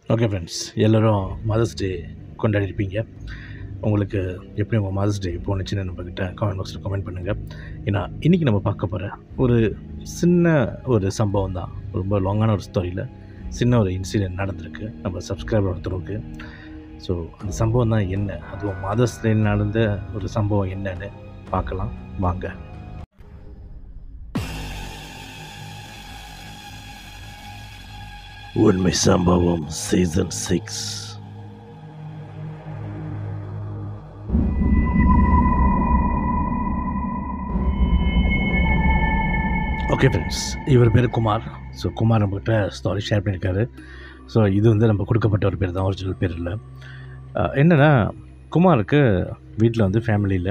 okay friends எல்லோரும் mother's day கொண்டாடிருப்பீங்க உங்களுக்கு எப்படி உங்கள் மதர்ஸ் டே போணுச்சுன்னு நம்மக்கிட்ட கமெண்ட் பாக்ஸில் கமெண்ட் பண்ணுங்கள் ஏன்னா இன்றைக்கி நம்ம பார்க்க போகிற ஒரு சின்ன ஒரு சம்பவம் தான் ரொம்ப லாங்கான ஒரு ஸ்டோரியில் சின்ன ஒரு இன்சிடென்ட் நடந்திருக்கு நம்ம சப்ஸ்கிரைபர் ஒருத்தருக்கு ஸோ அந்த சம்பவம் தான் என்ன அதுவும் மதர்ஸ் டே நடந்த ஒரு சம்பவம் என்னன்னு பார்க்கலாம் வாங்க உண்மை சம்பவம் சீசன் சிக்ஸ் ஓகே ஃப்ரெண்ட்ஸ் இவர் பேர் குமார் ஸோ குமார் நம்மகிட்ட ஸ்டாரி ஷேர் பண்ணியிருக்காரு ஸோ இது வந்து நம்ம கொடுக்கப்பட்ட ஒரு பேர் தான் ஒரிஜினல் பேர் இல்லை என்னென்னா குமாருக்கு வீட்டில் வந்து ஃபேமிலியில்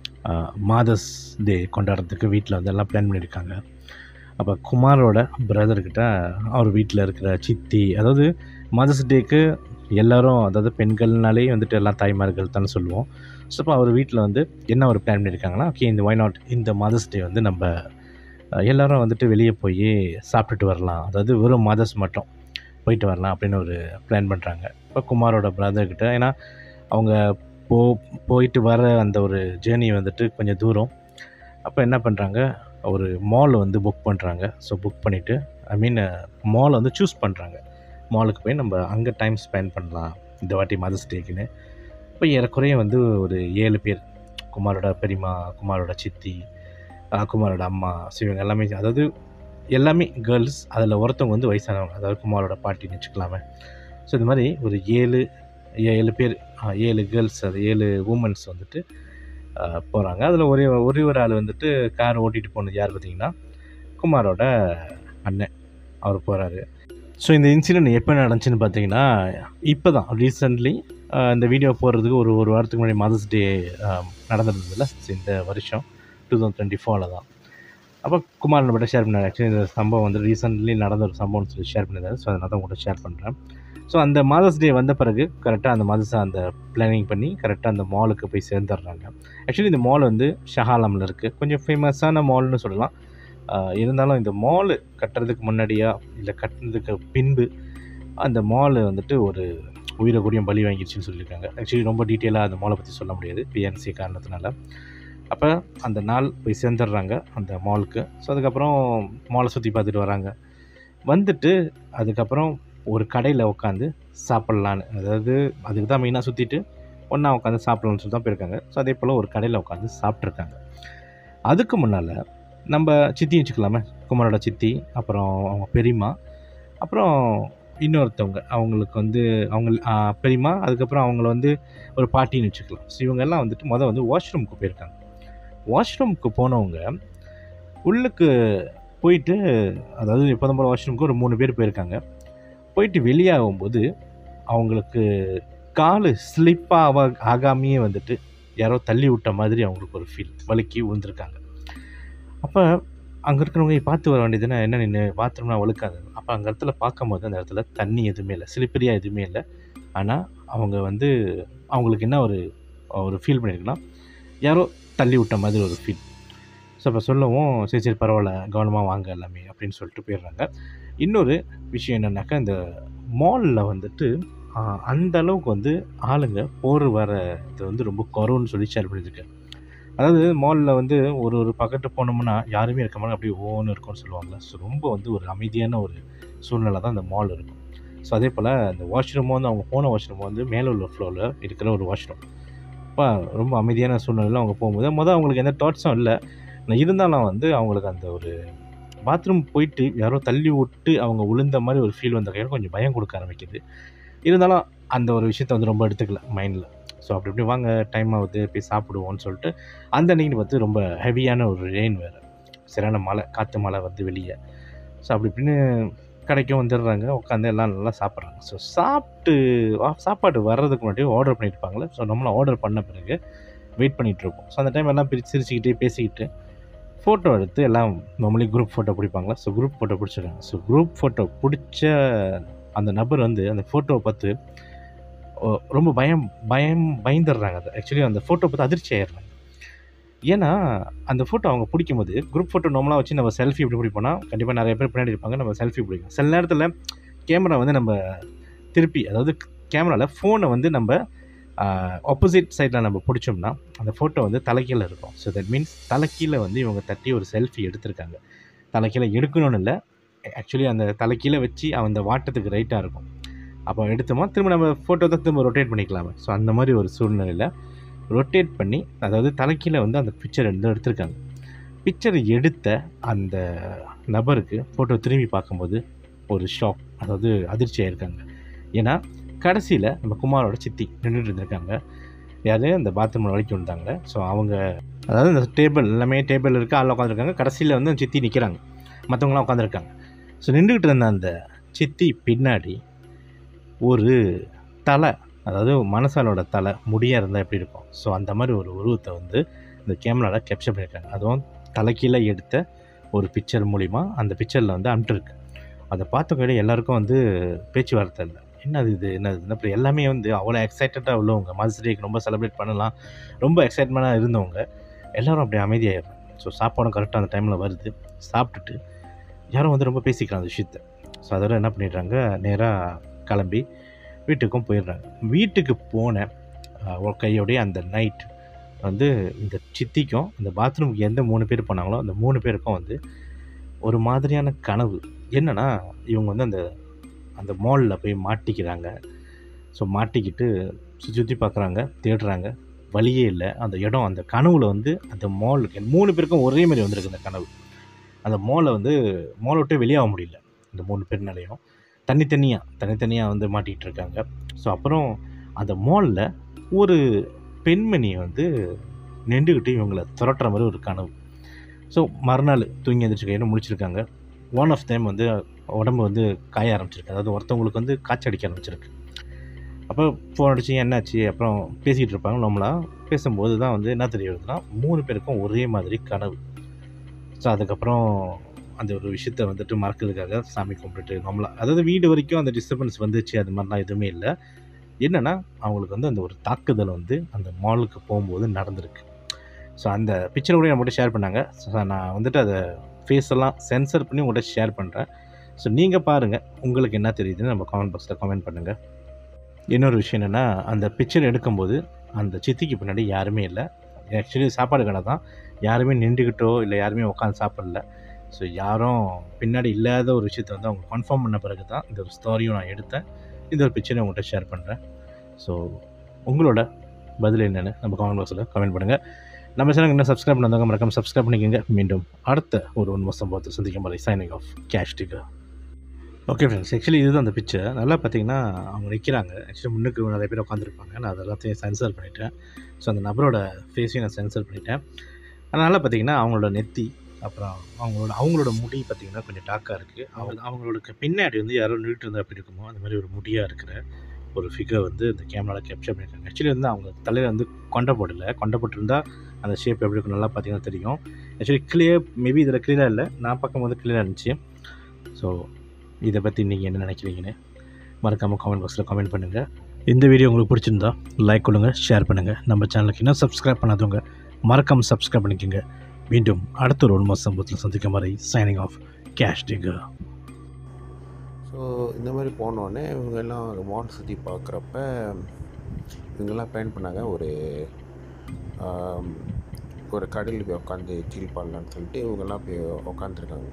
மாதர்ஸ் டே கொண்டாடுறதுக்கு வீட்டில் வந்து எல்லாம் பிளான் பண்ணியிருக்காங்க அப்போ குமாரோட பிரதர்கிட்ட அவர் வீட்டில் இருக்கிற சித்தி அதாவது மதர்ஸ் டேக்கு எல்லாரும் அதாவது பெண்கள்னாலே வந்துட்டு எல்லாம் தாய்மார்கள் தானே சொல்லுவோம் ஸோ அப்போ அவர் வீட்டில் வந்து என்ன ஒரு பிளான் பண்ணியிருக்காங்கன்னா ஓகே இந்த ஒய் நாட் இந்த மதர்ஸ் டே வந்து நம்ம அஹ், எல்லாரும் வந்துட்டு வெளியே போய் சாப்பிட்டுட்டு வரலாம் அதாவது வெறும் மதர்ஸ் மட்டும் போயிட்டு வரலாம் அப்படின்னு ஒரு பிளான் பண்ணுறாங்க இப்போ குமாரோட பிரதர்கிட்ட ஏன்னா அவங்க போ போயிட்டு வர அந்த ஒரு ஜேர்னி வந்துட்டு கொஞ்சம் தூரம் அப்போ என்ன பண்ணுறாங்க ஒரு மால் வந்து புக் பண்ணுறாங்க ஸோ புக் பண்ணிவிட்டு ஐ மீன் மால் வந்து சூஸ் பண்ணுறாங்க மாலுக்கு போய் நம்ம அங்கே டைம் ஸ்பெண்ட் பண்ணலாம் இந்த வாட்டி மதர்ஸ் டேக்குன்னு இப்போ ஏறக்குறைய வந்து ஒரு ஏழு பேர் குமாரோட பெரியம்மா குமாரோட சித்தி அஹ் குமாரோட அம்மா ஸோ இவங்க எல்லாமே அதாவது எல்லாமே கேர்ள்ஸ் அதில் ஒருத்தவங்க வந்து வயசானவங்க அதாவது குமாரோட பாட்டின்னு வச்சுக்கலாமே ஸோ இது மாதிரி ஒரு ஏழு ஏழு பேர் அஹ் ஏழு கேர்ள்ஸ் அது ஏழு உமன்ஸ் வந்துட்டு போகிறாங்க அதில் ஒரே ஒரே ஒரு ஆள் வந்துட்டு கார் ஓட்டிகிட்டு போனது யார் பார்த்தீங்கன்னா குமாரோட அண்ணன் அவர் போகிறாரு ஸோ இந்த இன்சிடென்ட் எப்போ நடந்துச்சுன்னு பார்த்தீங்கன்னா இப்போ தான் ரீசெண்ட்லி இந்த வீடியோ போடுறதுக்கு ஒரு ஒரு வாரத்துக்கு முன்னாடி மதர்ஸ் டே நடந்திருந்ததுல ஸோ இந்த வருஷம் டூ தௌசண்ட் டுவெண்ட்டி ஃபோரில் தான் அப்போ குமார் நம்மகிட்ட ஷேர் பண்ணார் ஆக்சுவலி இந்த சம்பவம் வந்து ரீசெண்ட்லி நடந்த ஒரு சம்பவம்னு சொல்லி ஷேர் பண்ணியிருந்தாரு ஸோ அதனால தான் உங்கள்கிட்ட ஷேர் பண்ணுறேன் ஸோ அந்த மதர்ஸ் டே வந்த பிறகு கரெக்டாக அந்த மதர்ஸ் அந்த பிளானிங் பண்ணி கரெக்டாக அந்த மாலுக்கு போய் சேர்ந்துடுறாங்க ஆக்சுவலி இந்த மால் வந்து ஷஹாலமில் இருக்குது கொஞ்சம் ஃபேமஸான மால்னு சொல்லலாம் ஆஹ் இருந்தாலும் இந்த மால் கட்டுறதுக்கு முன்னாடியா இல்லை கட்டுறதுக்கு பின்பு அந்த மால் வந்துட்டு ஒரு உயிரை கூடியும் பலி வாங்கிடுச்சுன்னு சொல்லியிருக்காங்க ஆக்சுவலி ரொம்ப டீட்டெயிலாக அந்த மாலை பற்றி சொல்ல முடியாது பிஎன்சி காரணத்தினால அப்போ அந்த நாள் போய் சேர்ந்துடுறாங்க அந்த மாலுக்கு ஸோ அதுக்கப்புறம் மாலை சுற்றி பார்த்துட்டு வராங்க வந்துட்டு அதுக்கப்புறம் ஒரு கடையில் உட்காந்து சாப்பிட்லான்னு அதாவது அதுக்கு தான் மெயினாக சுற்றிட்டு ஒன்றா உட்காந்து சாப்பிட்லான்னு சொல்லி தான் போயிருக்காங்க ஸோ அதே போல் ஒரு கடையில் உட்காந்து சாப்பிட்ருக்காங்க அதுக்கு முன்னால் நம்ம சித்தி வச்சுக்கலாமே குமாரோட சித்தி அப்புறம் அவங்க பெரியம்மா அப்புறம் இன்னொருத்தவங்க அவங்களுக்கு வந்து அவங்க ஆ, பெரியம்மா அதுக்கப்புறம் அவங்கள வந்து ஒரு பாட்டின்னு வச்சுக்கலாம் ஸோ இவங்கெல்லாம் வந்துட்டு மொதல் வந்து வாஷ்ரூமுக்கு போயிருக்காங்க வாஷ்ரூமுக்கு போனவங்க உள்ளுக்கு போயிட்டு அதாவது எப்போதும் போல் வாஷ்ரூமுக்கு ஒரு மூணு பேர் போயிருக்காங்க போயிட்டு வெளியாகும்போது அவங்களுக்கு காலு ஸ்லிப்பாக ஆகாமையே வந்துட்டு யாரோ தள்ளி விட்ட மாதிரி அவங்களுக்கு ஒரு ஃபீல் வலிக்கி விழுந்திருக்காங்க அப்போ அங்கே இருக்கிறவங்க பார்த்து வர வேண்டியதுன்னா என்ன நின்று பாத்ரூம்லாம் வழுக்காது அப்போ அங்கே இடத்துல பார்க்கும்போது அந்த இடத்துல தண்ணி எதுவுமே இல்லை ஸ்லிப்பரியாக எதுவுமே இல்லை ஆனால் அவங்க வந்து அவங்களுக்கு என்ன ஒரு ஒரு ஃபீல் பண்ணியிருக்குன்னா யாரோ தள்ளி விட்ட மாதிரி ஒரு ஃபீல் ஸோ அப்போ சொல்லவும் சரி சரி பரவாயில்ல கவனமாக வாங்க எல்லாமே அப்படின்னு சொல்லிட்டு போயிடுறாங்க இன்னொரு விஷயம் என்னென்னாக்கா இந்த மாலில் வந்துட்டு ஆஹ், அந்த அளவுக்கு வந்து ஆளுங்க போர் வர இது வந்து ரொம்ப குறவுன்னு சொல்லி ஷேர் பண்ணியிருக்கேன் அதாவது மாலில் வந்து ஒரு ஒரு பக்கத்து போனோம்னா யாருமே இருக்க மாட்டாங்க அப்படியே ஓன்னு இருக்கும்னு சொல்லுவாங்கள்ல ஸோ ரொம்ப வந்து ஒரு அமைதியான ஒரு சூழ்நிலை தான் அந்த மால் இருக்கும் ஸோ அதே போல் அந்த வாஷ்ரூமும் வந்து அவங்க போன வாஷ்ரூம் வந்து மேலே உள்ள ஃப்ளோரில் இருக்கிற ஒரு வாஷ்ரூம் அப்போ ரொம்ப அமைதியான சூழ்நிலையில் அவங்க போகும்போது மொதல் அவங்களுக்கு எந்த தாட்ஸும் இல்லை நான் இருந்தாலும் வந்து அவங்களுக்கு அந்த ஒரு பாத்ரூம் போயிட்டு யாரோ தள்ளி விட்டு அவங்க விழுந்த மாதிரி ஒரு ஃபீல் வந்த கையில் கொஞ்சம் பயம் கொடுக்க ஆரம்பிக்குது இருந்தாலும் அந்த ஒரு விஷயத்த வந்து ரொம்ப எடுத்துக்கல மைண்டில் ஸோ அப்படி இப்படி வாங்க டைம் ஆகுது போய் சாப்பிடுவோம்னு சொல்லிட்டு அந்த அன்னைக்கு பார்த்து ரொம்ப ஹெவியான ஒரு ரெயின் வேறு சரியான மழை காற்று மழை வந்து வெளியே ஸோ அப்படி இப்படின்னு கடைக்கும் வந்துடுறாங்க உட்காந்து எல்லாம் நல்லா சாப்பிட்றாங்க ஸோ சாப்பிட்டு வா- சாப்பாடு வர்றதுக்கு முன்னாடி ஆர்டர் பண்ணியிருப்பாங்களே ஸோ நம்மளும் ஆர்டர் பண்ண பிறகு வெயிட் பண்ணிகிட்டு இருப்போம் ஸோ அந்த டைம் எல்லாம் பிரிச்சு சிரிச்சுக்கிட்டே பேசிக்கிட்டு ஃபோட்டோ எடுத்து எல்லாம் நார்மலி குரூப் ஃபோட்டோ பிடிப்பாங்களா ஸோ குரூப் ஃபோட்டோ பிடிச்சிருக்காங்க ஸோ குரூப் ஃபோட்டோ பிடிச்ச அந்த நபர் வந்து அந்த ஃபோட்டோவை பார்த்து ஓ, ரொம்ப பயம் பயம் பயந்துடுறாங்க அது ஆக்சுவலி அந்த ஃபோட்டோ பார்த்து அதிர்ச்சி ஆயிடுறாங்க ஏன்னா அந்த ஃபோட்டோ அவங்க பிடிக்கும்போது குரூப் ஃபோட்டோ நார்மலாக வச்சு நம்ம செல்ஃபி எப்படி பிடிப்போம்னா கண்டிப்பாக நிறைய பேர் பின்னாடி இருப்பாங்க நம்ம செல்ஃபி பிடிக்கும் சில நேரத்தில் கேமரா வந்து நம்ம திருப்பி அதாவது கேமராவில் ஃபோனை வந்து நம்ம ஆப்போசிட் சைடில் நம்ம பிடிச்சோம்னா அந்த ஃபோட்டோ வந்து தலைக்கீழ இருக்கும் ஸோ தட் மீன்ஸ் தலைக்கீழ வந்து இவங்க தட்டி ஒரு செல்ஃபி எடுத்திருக்காங்க தலைக்கீழ எடுக்கணும்னு இல்லை ஆக்சுவலி அந்த தலைக்கீழ வச்சு அந்த வாட்டத்துக்கு ரைட்டாக இருக்கும் அப்போ எடுத்தோமா திரும்ப நம்ம ஃபோட்டோ தான் திரும்ப ரொட்டேட் பண்ணிக்கலாமே ஸோ அந்த மாதிரி ஒரு சூழ்நிலையில் ரொட்டேட் பண்ணி அதாவது தலைக்கீழ வந்து அந்த பிக்சர் எடுத்து எடுத்திருக்காங்க பிக்சர் எடுத்த அந்த நபருக்கு ஃபோட்டோ திரும்பி பார்க்கும்போது ஒரு ஷாக் அதாவது அதிர்ச்சி ஆயிருக்காங்க ஏன்னா கடைசியில் நம்ம குமாரோட சித்தி நின்றுட்டு இருந்திருக்காங்க யார் அந்த பாத்ரூம் வரைக்கும் வந்தாங்க ஸோ அவங்க அதாவது இந்த டேபிள் எல்லாமே டேபிள் இருக்குது ஆள் உட்காந்துருக்காங்க கடைசியில் வந்து அந்த சித்தி நிற்கிறாங்க மற்றவங்களாம் உட்காந்துருக்காங்க ஸோ நின்றுக்கிட்டு இருந்த அந்த சித்தி பின்னாடி ஒரு தலை அதாவது மனசாலோட தலை முடியாக இருந்தால் எப்படி இருக்கும் ஸோ அந்த மாதிரி ஒரு உருவத்தை வந்து இந்த கேமராவில் கேப்சர் பண்ணியிருக்காங்க அதுவும் தலைக்கீழே எடுத்த ஒரு பிக்சர் மூலிமா அந்த பிக்சரில் வந்து அனுப்பிட்டுருக்கு அதை பார்த்த கூட எல்லாருக்கும் வந்து பேச்சுவார்த்தை இல்லை என்னது இது என்னது இது அப்புறம் எல்லாமே வந்து அவ்வளோ எக்ஸைட்டடாக உள்ளவங்க மதர்ஸ் டேக்கு ரொம்ப செலிப்ரேட் பண்ணலாம் ரொம்ப எக்ஸைட்மெண்ட்டாக இருந்தவங்க எல்லோரும் அப்படியே அமைதியாயிடுறாங்க ஸோ சாப்பாடும் கரெக்டாக அந்த டைமில் வருது சாப்பிட்டுட்டு யாரும் வந்து ரொம்ப பேசிக்கிறாங்க அந்த விஷயத்த ஸோ அதோட என்ன பண்ணிடுறாங்க நேராக கிளம்பி வீட்டுக்கும் போயிடுறாங்க வீட்டுக்கு போன அஹ், ஒரு கையோடைய அந்த நைட் வந்து இந்த சித்திக்கும் இந்த பாத்ரூமுக்கு எந்த மூணு பேர் போனாங்களோ அந்த மூணு பேருக்கும் வந்து ஒரு மாதிரியான கனவு என்னன்னா இவங்க வந்து அந்த அந்த மாலில் போய் மாட்டிக்கிறாங்க ஸோ மாட்டிக்கிட்டு சுற்றி சுற்றி பார்க்குறாங்க தேடுறாங்க வழியே இல்லை அந்த இடம் அந்த கனவுல வந்து அந்த மாலுக்கு மூணு பேருக்கும் ஒரே மாதிரி வந்திருக்கு அந்த கனவு அந்த மாலை வந்து மாலை விட்டு வெளியாக முடியல இந்த மூணு பேர்னாலையும் தனித்தனியாக தனித்தனியாக வந்து மாட்டிக்கிட்டு இருக்காங்க ஸோ அப்புறம் அந்த மாலில் ஒரு பெண்மணி வந்து நின்றுக்கிட்டு இவங்களை துரட்டுற மாதிரி ஒரு கனவு ஸோ மறுநாள் தூங்கி எழுந்திரிச்சு கையில் முழிச்சிருக்காங்க ஒன் ஆஃப் டைம் வந்து உடம்பு வந்து காய ஆரம்பிச்சிருக்கு அதாவது ஒருத்தவங்களுக்கு வந்து காய்ச்சல் அடிக்க ஆரம்பிச்சிருக்கு அப்போ ஃபோன் அடிச்சு என்னாச்சு அப்புறம் பேசிகிட்டு இருப்பாங்க நம்மளாம் பேசும்போது தான் வந்து என்ன தெரிய வருதுன்னா மூணு பேருக்கும் ஒரே மாதிரி கனவு ஸோ அதுக்கப்புறம் அந்த ஒரு விஷயத்த வந்துட்டு மறக்கிறதுக்காக சாமி கும்பிட்டுட்டு நம்மளா அதாவது வீடு வரைக்கும் அந்த டிஸ்டர்பன்ஸ் வந்துச்சு அது மாதிரிலாம் எதுவுமே இல்லை என்னென்னா அவங்களுக்கு வந்து அந்த ஒரு தாக்குதல் வந்து அந்த மாலுக்கு போகும்போது நடந்திருக்கு ஸோ அந்த பிக்சர் கூட நம்மகிட்ட ஷேர் பண்ணாங்க ஸோ நான் வந்துட்டு அதை ஃபேஸ் எல்லாம் சென்சர் பண்ணி உங்கள்கிட்ட ஷேர் பண்ணுறேன் ஸோ நீங்கள் பாருங்கள் உங்களுக்கு என்ன தெரியுதுன்னு நம்ம கமெண்ட் பாக்ஸில் கமெண்ட் பண்ணுங்கள் இன்னொரு விஷயம் என்னென்னா அந்த பிக்சர் எடுக்கும்போது அந்த சித்திக்கு பின்னாடி யாருமே இல்லை ஆக்சுவலி சாப்பாடு கடை தான் யாருமே நின்றுக்கிட்டோ இல்லை யாருமே உட்காந்து சாப்பிடல ஸோ யாரும் பின்னாடி இல்லாத ஒரு விஷயத்தை வந்து அவங்க கன்ஃபார்ம் பண்ண பிறகு தான் இந்த ஒரு ஸ்டோரியும் நான் எடுத்தேன் இந்த ஒரு பிக்சரையும் உங்கள்கிட்ட ஷேர் பண்ணுறேன் ஸோ உங்களோட பதில் என்னென்னு நம்ம கமெண்ட் பாக்ஸில் கமெண்ட் பண்ணுங்கள் நம்ம சேனல் இன்னும் சப்ஸ்கிரைப் பண்ணாங்க மறக்காம சப்ஸ்கிரைப் பண்ணிக்கோங்க மீண்டும் அடுத்த ஒரு உண்மை சம்பவத்தை சந்திக்கும் வரை சைனிங் ஆஃப் கேஷ் டிகர் ஓகே ஃப்ரெண்ட்ஸ் ஆக்சுவலி இதுதான் அந்த பிக்சர் நல்லா பார்த்தீங்கன்னா அவங்க நிற்கிறாங்க ஆக்சுவலி முன்னுக்கு நிறைய பேர் உட்காந்துருப்பாங்க நான் அது எல்லாத்தையும் சென்சர் பண்ணிட்டேன் ஸோ அந்த நபரோட ஃபேஸையும் நான் சென்சர் பண்ணிட்டேன் அதனால் பார்த்தீங்கன்னா அவங்களோட நெத்தி அப்புறம் அவங்களோட அவங்களோட முடி பார்த்தீங்கன்னா கொஞ்சம் டாக்காக இருக்குது அவங்க அவங்களுக்கு பின்னாடி வந்து யாரோ நின்றுட்டு இருந்தால் எப்படி இருக்குமோ அந்த மாதிரி ஒரு முடியாக இருக்கிற ஒரு ஃபிகர் வந்து இந்த கேமராவில் கேப்சர் பண்ணியிருக்காங்க ஆக்சுவலி வந்து அவங்க தலையில் வந்து கொண்டை போடலை கொண்டை போட்டிருந்தா அந்த ஷேப் எப்படி இருக்கும் நல்லா பார்த்தீங்கன்னா தெரியும் ஆக்சுவலி கிளியர் மேபி இதில் கிளியராக இல்லை நான் பார்க்கும்போது கிளியராக இருந்துச்சு ஸோ இதை பற்றி நீங்கள் என்ன நினைக்கிறீங்கன்னு மறக்காமல் கமெண்ட் பாக்ஸில் கமெண்ட் பண்ணுங்கள் இந்த வீடியோ உங்களுக்கு பிடிச்சிருந்தா லைக் கொடுங்க ஷேர் பண்ணுங்கள் நம்ம சேனலுக்கு இன்னும் சப்ஸ்கிரைப் பண்ணாதவங்க மறக்காமல் சப்ஸ்கிரைப் பண்ணிக்கோங்க மீண்டும் அடுத்த ஒரு உண்மை சம்பவத்தில் சந்திக்கும் வரை சைனிங் ஆஃப் கேஷ் டிகர் ஸோ இந்த மாதிரி போனோடனே இவங்க எல்லாம் மால் சுற்றி பார்க்குறப்ப இவங்கெல்லாம் பிளான் பண்ணாங்க ஒரு ஆம், ஒரு கடையில் போய் உட்காந்து சில் பண்ணலான்னு சொல்லிட்டு இவங்கெல்லாம் போய் உட்காந்துருக்காங்க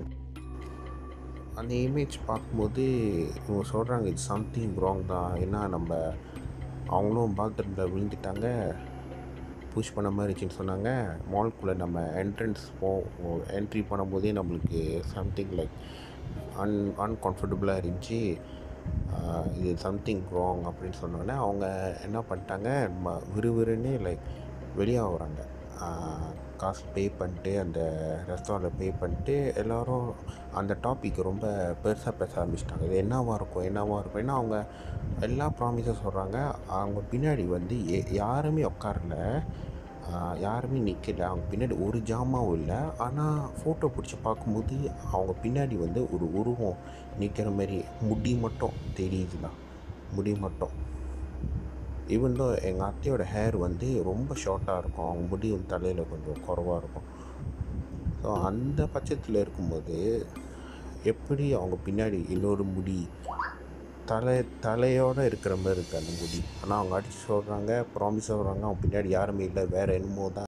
அந்த இமேஜ் பார்க்கும்போது இவங்க சொல்கிறாங்க இது சம்திங் ராங் தான் ஏன்னா நம்ம அவங்களும் பாத்ரூமில் விழுந்துட்டாங்க புஷ் பண்ண மாதிரி இருந்துச்சுன்னு சொன்னாங்க மால்குள்ளே நம்ம என்ட்ரன்ஸ் போ என்ட்ரி பண்ணும்போதே நம்மளுக்கு சம்திங் லைக் அன் அன்கம்ஃபர்டபுளாக இருந்துச்சு ஆஹ் இது சம்திங் ராங் அப்படின்னு சொன்னோடனே அவங்க என்ன பண்ணிட்டாங்க ம விறுவிறுன்னு லைக் வெளியே வராங்க ஆஹ் காசு பே பண்ணிட்டு அந்த ரெஸ்டாரண்ட்டில் பே பண்ணிட்டு எல்லோரும் அந்த டாபிக் ரொம்ப பெருசாக பேச ஆரம்பிச்சிட்டாங்க இது என்னவா இருக்கும் என்னவா இருக்கும் ஏன்னா அவங்க எல்லா ப்ராமிஸும் சொல்கிறாங்க அவங்க பின்னாடி வந்து எ- யாருமே உட்காரல ஆஹ் யாருமே நிற்கல அவங்க பின்னாடி ஒரு ஜாமாவும் இல்லை ஆனால் ஃபோட்டோ பிடிச்சி பார்க்கும்போது அவங்க பின்னாடி வந்து ஒரு உருவம் நிற்கிற மாதிரி முடி மட்டும் தெரியுதுண்ணா முடி மட்டும் ஈவன் தோ எங்கள் அத்தையோட ஹேர் வந்து ரொம்ப ஷார்ட்டாக இருக்கும் அவங்க முடி வந்து தலையில் கொஞ்சம் குறவாக இருக்கும் ஸோ அந்த பட்சத்தில் இருக்கும்போது எப்படி அவங்க பின்னாடி இன்னொரு முடி தலை தலையோடு இருக்கிற மாதிரி இருக்குது அந்த முடி ஆனால் அவங்க அடித்து சொல்கிறாங்க ப்ராமிஸ் சொல்கிறாங்க அவன் பின்னாடி யாருமே இல்லை வேறு என்னமோ தான்